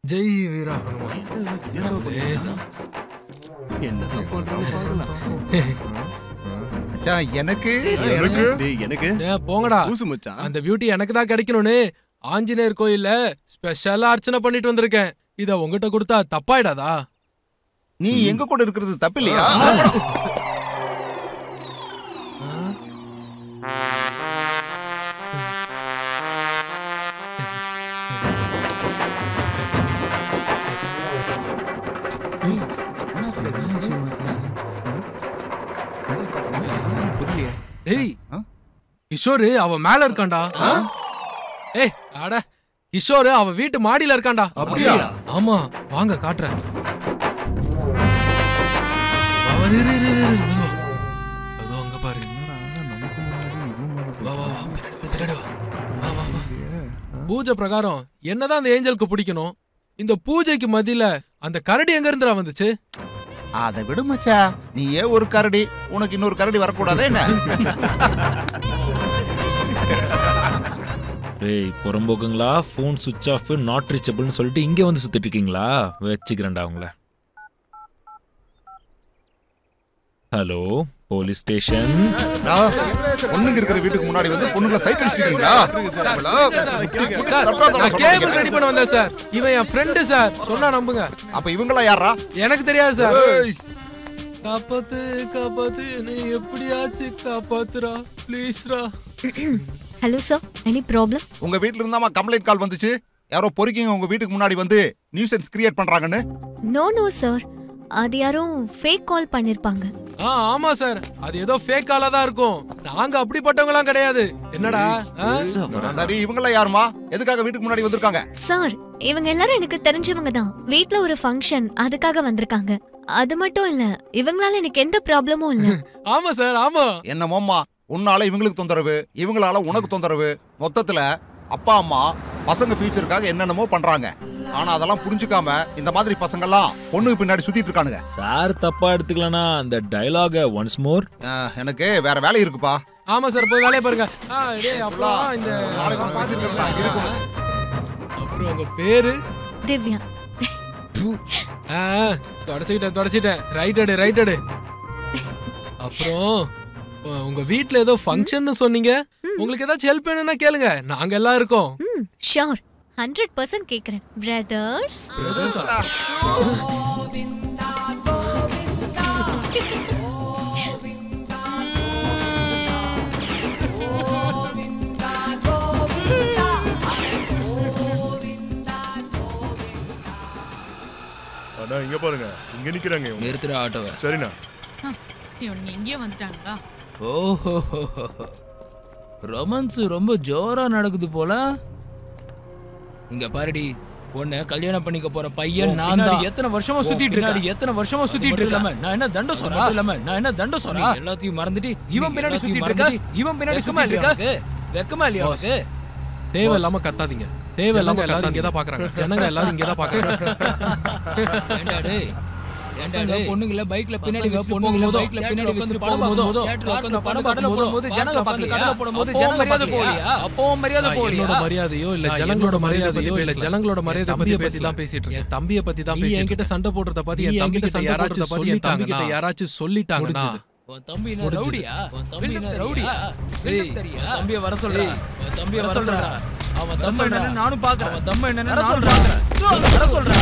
ஜெய் வீரா மச்சான் எனக்கு எனக்கு? டேய், எனக்கு ஏ, போங்கடா லூசு மச்சான் அந்த பியூட்டி எனக்கு தான் கிடைக்கணும்னு ஆஞ்சநேயர் கோயில்ல ஸ்பெஷலா அர்ச்சனை பண்ணிட்டு வந்திருக்கேன் இத உங்ககிட்ட கொடுத்தா தப்பாயிடாதா நீ எங்க கூட இருக்கிறது தப்பு இல்லையா புரியலையே டேய் ஆ? கிஷோரு அவ மேல இருக்கான்டா ஏய் அட கிஷோரு அவ வீட்டு மாடியில இருக்கான்டா அப்படியா? ஆமா வாங்க காட்டுறேன் வா, வா, இரு, இரு, இரு, இரு, மெதுவா. அதோ அங்க பாரு வா, வா, வா, பின்னாடி வா, பின்னாடி வா. வா, வா, வா. பூஜை பிரகாரம் என்னதான் அந்த ஏஞ்சலுக்கு பிடிக்கணும் இந்த பூஜைக்கு மத்தியில அந்த கரடி எங்க இருந்துடா வந்துச்சு அதை விடு மச்சா நீ ஏன் ஒரு கரடி உனக்கு இன்னொரு கரடி வரக்கூடாதே என்ன டேய் புறம்போக்குங்களா ஃபோன் சுவிட்ச் ஆஃப் நாட் ரீச்சபிள்னு சொல்லிட்டு இங்கே வந்து சுத்திட்டு இருக்கீங்களா வச்சுக்கிறேன்டா உங்கள ஹலோ போலீஸ் ஸ்டேஷன் பொண்ணுங்க இருக்கிற வீட்டுக்கு முன்னாடி வந்து பொண்ணுங்களை சைட் அடிச்சிருக்கீங்களா சார் நான் கேபிள் ரெடி பண்ண வந்தேன் சார் இவன் என் ஃப்ரெண்டு சார் சொன்னா நம்புங்க அப்ப இவங்களா யாரா எனக்கு தெரியாது சார் ஏய், காப்பாத்து காப்பாத்து என்னை எப்படியாச்சு காப்பாத்துடா ப்ளீஸ்ரா ஹலோ சார் எனி ப்ராப்ளம் உங்க வீட்ல இருந்தாமா கம்ப்ளைண்ட் கால் வந்துச்சு யாரோ பொறுக்கிங்க உங்க வீட்டுக்கு முன்னாடி வந்து நியூசன்ஸ் கிரியேட் பண்றாங்கன்னு நோ நோ சார் அது யாரும் ஃபேக் கால் பண்ணிருப்பாங்க ஆ ஆமா சார் அது ஏதோ ஃபேக் காலா தான் இருக்கும் நாங்க அப்படிப்பட்டவங்கலாம் கிடையாது என்னடா ஆ? சரி இவங்களா யாருமா எதுக்காக வீட்டுக்கு முன்னாடி வந்திருக்காங்க சார் இவங்க எல்லாரும் எனக்கு தெரிஞ்சவங்க தான் வீட்ல ஒரு ஃபங்க்ஷன் அதுக்காக வந்திருக்காங்க அது மட்டும் இல்ல இவங்களால எனக்கு எந்த ப்ராப்ளமும் இல்ல ஆமா சார் ஆமா என்னமோம்மா உன்னால இவங்களுக்கு தொந்தரவு இவங்களால உனக்கு தொந்தரவு மொத்தத்துல அப்பா அம்மா பசங்க ஃபியூச்சருக்காக என்னென்னமோ பண்றாங்க ஆனா அதெல்லாம் புரிஞ்சுக்காம இந்த மாதிரி பசங்கெல்லாம் பொண்ணுக்கு பின்னாடி சுத்திட்டு இருக்கானுங்க சார் தப்பா எடுத்துக்கலனா அந்த டயலாக ஒன்ஸ் மோர் அஹ், எனக்கு வேற வேலை இருக்குப்பா ஆமா சார் போய் வேலையை பாருங்க ஆ டேய் அப்புறம் இந்த நாளைக்கு வந்து பாத்துட்டு வச்சிருக்கேன், இருக்கும். அப்புறம் உங்க பேரு திவ்யா ஆ தொடச்சிட்டேன் தொடச்சிட்டேன் ரைட் எடு ரைட் எடு அப்புறம் உ- உங்க வீட்ல ஏதோ ஃபங்க்ஷன் சொன்னீங்க உங்களுக்கு ஏதாச்சும் ஹெல்ப் வேணும்னா கேளுங்க நாங்க எல்லாம் இருக்கோம் ம் ஷோர் ஹண்ட்ரட் பர்சன்ட் கேக்குறேன் பிரதர்ஸ் அதான் இங்க பாருங்க இங்க நிக்கிறாங்க இவங்க நிறுத்துற ஆட்டோவை சரிண்ணா இவனுங்க இங்கேயே வந்துட்டாங்களா ஓஹோ ரொமான்ஸ் ரொம்ப ஜோரா நடக்குது போல இங்க பாருடி உன்னை கல்யாணம் பண்ணிக்க போற பையன் நான் தான் எத்தனை வருஷமா சுத்திட்டு இருக்க எத்தனை வருஷமா சுத்திட்டு இருக்க நான் என்ன தண்டம் சொல்றேன் இல்லாம நான் என்ன தண்டம் சொல்றேன் எல்லாத்தையும் மறந்துட்டு இவன் பின்னாடி சுத்திட்டு இருக்க இவன் பின்னாடி சும்மா இல்லையா வெக்கமா இல்லையா உனக்கு தேவை இல்லாம கத்தாதீங்க தேவை இல்லாம எல்லாரும் இங்கே தான் பாக்குறாங்க ஜனங்க எல்லாரும் இங்கே தான் பாக்குறாங்க ஏண்டா டேய் ஏண்டா டேய் பொண்ணுங்கள பைக்ல பின்னாடி வச்சு பொண்ணுங்கள பைக்ல பின்னாடி உட்கார்ந்து படம் போடும்போது உட்கார்ந்து படம் கடல போடும்போது ஜனங்க பார்க்கல கடல போடும்போது ஜனங்க மரியாதை போலியா அப்போ மரியாதை நான் போலியா என்னோட மரியாதையோ இல்ல ஜனங்களோட மரியாதையோ இல்ல ஜனங்களோட மரியாதை பத்தி பத்தி தான் பேசிட்டு இருக்கேன் என் தம்பிய பத்தி தான் பேசி என்கிட்ட சண்டை போடுறத பத்தி என் தம்பி கிட்ட யாராச்சும் பத்தி என் தம்பி கிட்ட யாராச்சும் சொல்லிட்டாங்கன்னா உன் தம்பி என்ன ரவுடியா உன் தம்பி என்ன ரவுடியா டேய் தெரியா தம்பிய வர சொல்றா உன் தம்பிய வர சொல்றா அவன் தம்பி என்னன்னு நானும் பாக்குறேன் அவன் தம்பி என்னன்னு வர சொல்றா வர சொல்றா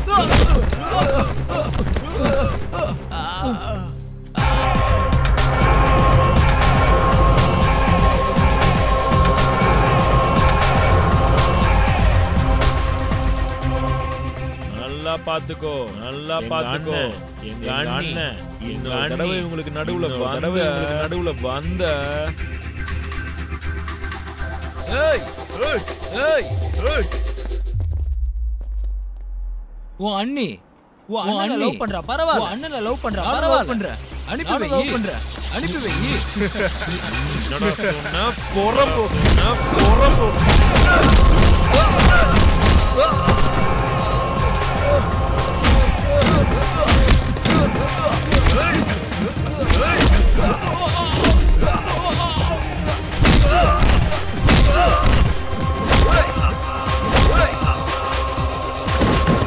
நல்லா பாத்துக்கோ நல்லா பாத்துக்கோ எங்க அண்ணன் இன்னொரு தடவை இவங்களுக்கு நடுவுல வந்த நடுவுல வந்த ஏய் ஏய் ஏய் உன் அண்ணி உன் அண்ணன் லவ் பண்றா பரவாயில்ல உன் அண்ணனை லவ் பண்றா பரவாயில்ல பண்ற அனுப்பி வை லவ் பண்ற அனுப்பி வை என்னடா சொன்ன பொறம்போ சொன்ன பொறம்போ ஏய்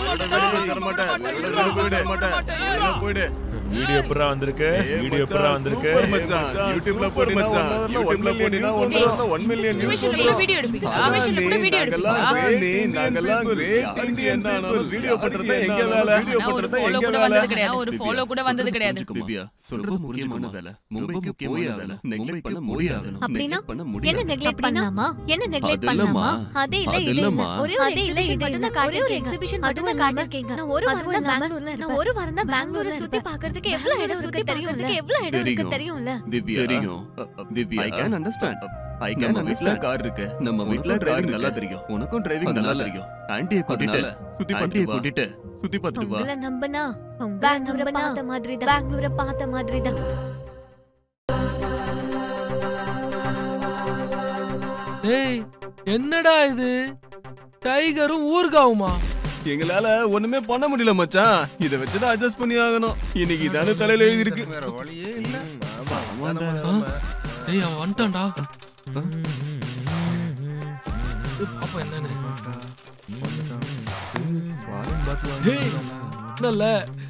போயிடு வீடியோ எப்படா வந்திருக்கு வீடியோ எப்படா வந்திருக்கு யூடியூப்ல போடு மச்சான் யூடியூப்ல போடினா 1 மில்லியன் Situationல கூட வீடியோ எடுப்பீங்க situationல கூட வீடியோ எடுப்பீங்க நாங்கெல்லாம் கிரேட் இந்தியன் வீடியோ பண்றது எங்க வேலை வீடியோ நான் ஒரு பண்றது ஃபாலோ எங்க கூட வேலை வந்தது கிடையாது ஒரு ஃபாலோ கூட வந்தது கிடையாது திவ்யா சொல்றது முக்கியமான வேலை மும்பைக்கு போய் வேலை நெக்லெக்ட் பண்ண முடியாகணும் அப்படின்னா neglect பண்ண என்ன முடியாது நெக்லெக்ட் பண்ணலாமா என்ன நெக்லெக்ட் அது இல்லம்மா. பண்ணலாமா அதே இல்ல அது இது இல்ல இல்லம்மா. ஒரே ஒரு இல்ல இது மட்டும் தான் ஒரே ஒரு எக்ஸிபிஷன் மட்டும் தான் காட்டிருக்கீங்க நான் ஒரு வாரம் தான் பெங்களூர்ல நான் ஒரு வாரம் தான் பெங்களூர்ல சுத்தி பார்க்கிறதுக்கு எவ்வளவு இடம் இருக்கு தெரியும்ல எவ்வளவு இடம் இருக்கு தெரியும். தெரியும்ல திவ்யா தெரியும் Divya I can understand I can understand car இருக்கு நம்ம வீட்ல டிரைவிங் நல்லா தெரியும் உனக்கும் டிரைவிங் நல்லா தெரியும் ஆன்ட்டியை கூட்டிட்டு சுத்தி பார்த்து கூட்டிட்டு சுத்தி பார்த்துட்டு வா உங்களை நம்பனா பெங்களூரை பார்த்த மாதிரி தான் பெங்களூரை பார்த்த மாதிரி தான் ஏய் என்னடா இது டைகரும் ஊர்காவுமா எங்களால ஒண்ணுமே பண்ண முடியல மச்சான் இத வச்சுதான் அட்ஜஸ்ட் பண்ணி ஆகணும் இன்னைக்கு இதானே தலையில எழுதி இருக்கு வேற வழியே இல்ல ஆ? ஏய் அவன் வந்துட்டான்டா அப்ப என்னன்னு ஏய், நல்ல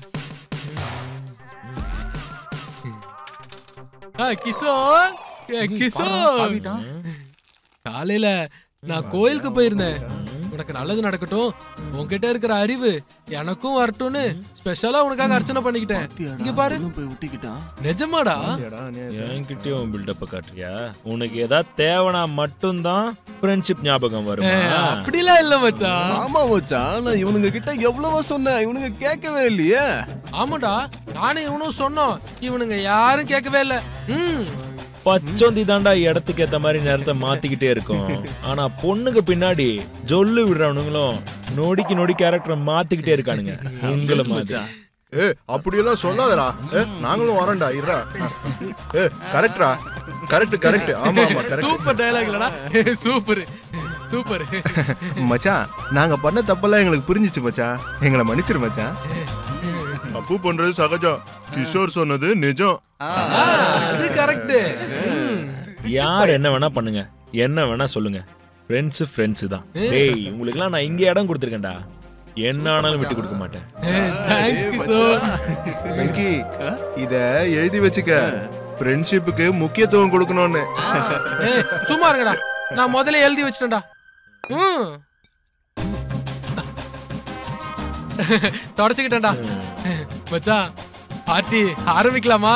ஆ, கிஷோர் ஏ, கிஷோர் காலையில நான் கோயிலுக்கு போயிருந்தேன் உனக்கு நல்லது நடக்கட்டும் உன்கிட்ட இருக்கிற அறிவு எனக்கும் வரட்டும்னு ஸ்பெஷலா உனக்காக அர்ச்சனை பண்ணிக்கிட்டேன் இங்க பாரு போய் ஒட்டிக்கிட்டான் நிஜமாடா என்கிட்டயும் பில்டப் காட்டுறியா உனக்கு ஏதாவது தேவைனா மட்டும்தான் ஃப்ரெண்ட்ஷிப் ஞாபகம் ஏ, வருமா அப்படிலாம் இல்ல மச்சான் ஆமா மச்சான் நான் இவனுங்க கிட்ட எவ்வளவோ சொன்னேன் இவனுங்க கேட்கவே இல்லையே ஆமாடா நானும் இவனும் சொன்னோம் இவனுங்க யாரும் கேட்கவே இல்ல ம் பச்சோந்தி தாண்டா இடத்துக்கு ஏத்த மாதிரி நேரத்தை மாத்திக்கிட்டே இருக்கும் ஆனா பொண்ணுக்கு பின்னாடி ஜொல்லு விடுறவனுங்களும் நொடிக்கு நொடி கேரக்டரை மாத்திக்கிட்டே இருக்கானுங்க உங்களை மாதிரி ஏ அப்படியெல்லாம் சொல்லாதடா ஏ நாங்களும் வரோம்டா இருடா ஏ கரெக்டா கரெக்ட் கரெக்ட் ஆமா ஆமா கரெக்ட் சூப்பர் டயலாக் இல்லடா சூப்பர் சூப்பர் மச்சான் நாங்க பண்ண தப்பெல்லாம் எங்களுக்கு புரிஞ்சிச்சு மச்சான் எங்களை மன்னிச்சிரு மச்சான் தப்பு பண்றது சகஜம் கிஷோர் சொன்னது நிஜம் அது கரெக்ட் யார் என்ன வேணா பண்ணுங்க என்ன வேணா சொல்லுங்க ஃப்ரெண்ட்ஸ் ஃப்ரெண்ட்ஸ் தான் டேய் உங்களுக்குலாம் நான் இங்க இடம் கொடுத்துருக்கேன்டா என்ன ஆனாலும் விட்டு கொடுக்க மாட்டேன் தேங்க்ஸ் கிஷோர் வெங்கி இத எழுதி வச்சுக்க ஃப்ரெண்ட்ஷிப்புக்கு முக்கியத்துவம் கொடுக்கணும்னு ஏய் சும்மா இருங்கடா நான் முதல்ல எழுதி வச்சிட்டேன்டா ம் தொடச்சுக்கிட்டேன்டா மச்சான் பார்ட்டி ஆரம்பிக்கலாமா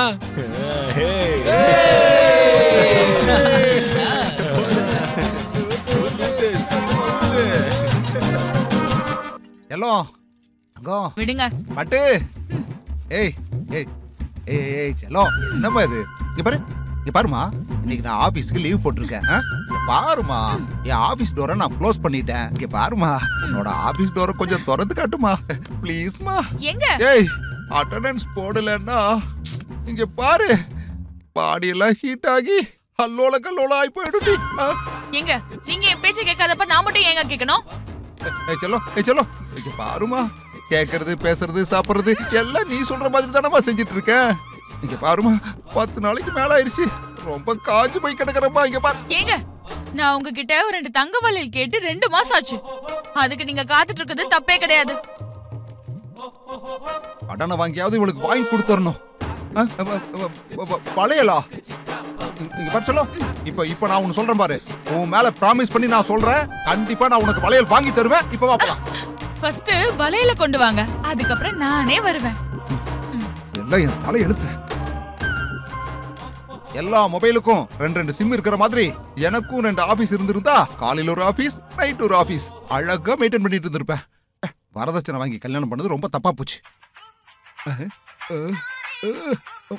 எல்லோ அங்கோ விடுங்க பட்டு ஏய் ஏய் ஏய் ஏய் செல்லம் என்னம்மா இது இங்க பாரு இங்க பாருமா இன்னைக்கு நான் ஆபீஸ்க்கு லீவ் போட்டிருக்கேன் ஆ? இங்க பாருமா என் ஆபீஸ் டோரை நான் க்ளோஸ் பண்ணிட்டேன் இங்க பாருமா உன்னோட ஆபீஸ் டோரை கொஞ்சம் திறந்து காட்டுமா ப்ளீஸ்மா எங்க ஏய் அட்டெண்டன்ஸ் போடலன்னா இங்க பாரு பாடியெல்லாம் ஹீட் ஆகி அல்லோல கல்லோல ஆகி போயிடும் நீ ஆ? எங்க நீங்க என் பேச்ச கேட்காதப்ப நான் மட்டும் ஏங்க கேட்கணும் ஏய் செல்லோ ஏய் செல்லோ இங்க பாருமா கேக்குறது பேசுறது சாப்பிடுறது எல்லாம் நீ சொல்ற மாதிரி தானமா செஞ்சுட்டு இருக்க இங்க பாருமா பத்து நாளைக்கு மேல ஆயிருச்சு ரொம்ப காஞ்சு போய் கிடக்குறமா இங்க பாரு ஏங்க நான் உங்ககிட்ட ஒரு ரெண்டு தங்க வளையல் கேட்டு ரெண்டு மாசம் ஆச்சு அதுக்கு நீங்க காத்துட்டு இருக்கிறது தப்பே கிடையாது கடனை வாங்கியாவது இவளுக்கு வாங்கி கொடுத்துடணும் ஆ, வ- வ- வ- வ- வளையலா இங்க பாரு செல்லோ இப்ப இப்ப நான் உனக்கு சொல்றேன் பாரு உன் மேல ப்ராமிஸ் பண்ணி நான் சொல்றேன் கண்டிப்பா நான் உனக்கு வளையல் வாங்கி தருவேன் இப்ப வா போலாம் ஃபர்ஸ்ட் வளையல கொண்டு வாங்க அதுக்கப்புறம் நானே வருவேன் எல்லாம் என் தலை எழுத்து எல்லா மொபைலுக்கும் ரெண்டு ரெண்டு சிம் இருக்கிற மாதிரி எனக்கும் ரெண்டு ஆபீஸ் இருந்திருந்தா காலையில ஒரு ஆபீஸ் நைட் ஒரு ஆபீஸ் அழகா மெயின்டைன் பண்ணிட்டு இருந்திருப்பேன் அஹ், வரதட்சணை வாங்கி கல்யாணம் பண்ணது ரொம்ப தப்பா போச்சு அஹ், அஹ், அஹ்.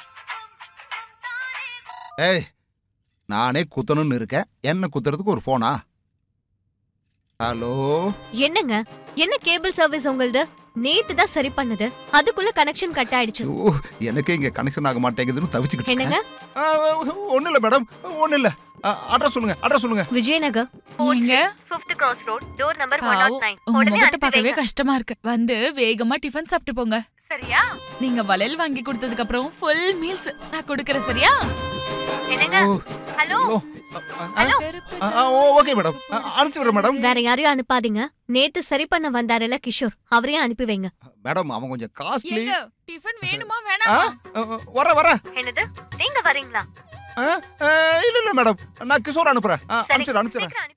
ஏய் நானே குத்தணும்னு இருக்கேன் என்ன குத்துறதுக்கு ஒரு போனா ஹலோ என்னங்க என்ன கேபிள் சர்வீஸ் உங்களுது நேத்து தான் சரி பண்ணது அதுக்குள்ள கனெக்ஷன் கட் ஆயிடுச்சு ஐயோ, எனக்கே இங்க கனெக்ஷன் ஆக மாட்டேங்குதுன்னு தவிச்சுக்கிட்டு என்னங்க ஒன்னும் இல்ல மேடம் ஒன்னும் இல்ல அட்ரஸ் சொல்லுங்க அட்ரஸ் சொல்லுங்க விஜயநகர் நீங்க fifth cross road door number பாவம், உங்க முகத்தை பார்க்கவே கஷ்டமா இருக்கு வந்து வேகமா டிஃபன் சாப்பிட்டு போங்க சரியா நீங்க வளையல் வாங்கி கொடுத்ததுக்கு அப்புறம் ஃபுல் மீல்ஸ் நான் கொடுக்கறேன் சரியா என்னங்க ஓ, ஹலோ ஹலோ ஓகே மேடம் அனுப்பிச்சு விடுறேன் மேடம் வேற யாரையும் அனுப்பாதீங்க நேத்து சரி பண்ண வந்தாருல கிஷோர் அவரையும் அனுப்பி வைங்க மேடம் அவன் கொஞ்சம் காஸ்ட்லி ஏங்க டிஃபன் வேணுமா வேணாமா வர வர என்னது நீங்க வரீங்களா இல்ல இல்ல மேடம் நான் கிஷோர் அனுப்புறேன் அனுப்பிச்சிடுறேன் அனுப்பிச்சிடுறேன்